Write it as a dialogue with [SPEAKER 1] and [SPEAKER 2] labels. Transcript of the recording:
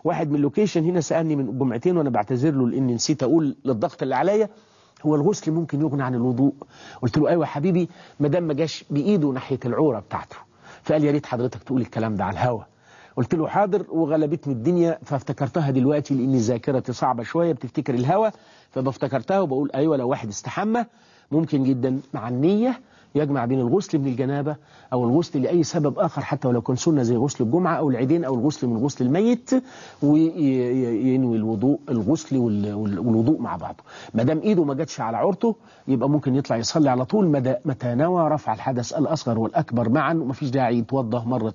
[SPEAKER 1] واحد من اللوكيشن هنا سالني من جمعتين وانا بعتذر له لاني نسيت اقول للضغط اللي عليا هو الغسل ممكن يغني عن الوضوء قلت له ايوه يا حبيبي ما دام ما جاش بايده ناحيه العوره بتاعته فقال يا ريت حضرتك تقول الكلام ده على الهوا قلت له حاضر وغلبتني الدنيا فافتكرتها دلوقتي لان ذاكرتي صعبه شويه بتفتكر الهوا فبفتكرتها وبقول ايوه لو واحد استحمى ممكن جدا مع النيه يجمع بين الغسل من الجنابة أو الغسل لأي سبب آخر حتى ولو كان سنة زي غسل الجمعة أو العيدين أو الغسل من غسل الميت وينوي الوضوء الغسل والوضوء مع بعضه ما دام إيده ما جاتش على عورته يبقى ممكن يطلع يصلي على طول متى نوى رفع الحدث الأصغر والأكبر معا ومفيش داعي يتوضأ مرة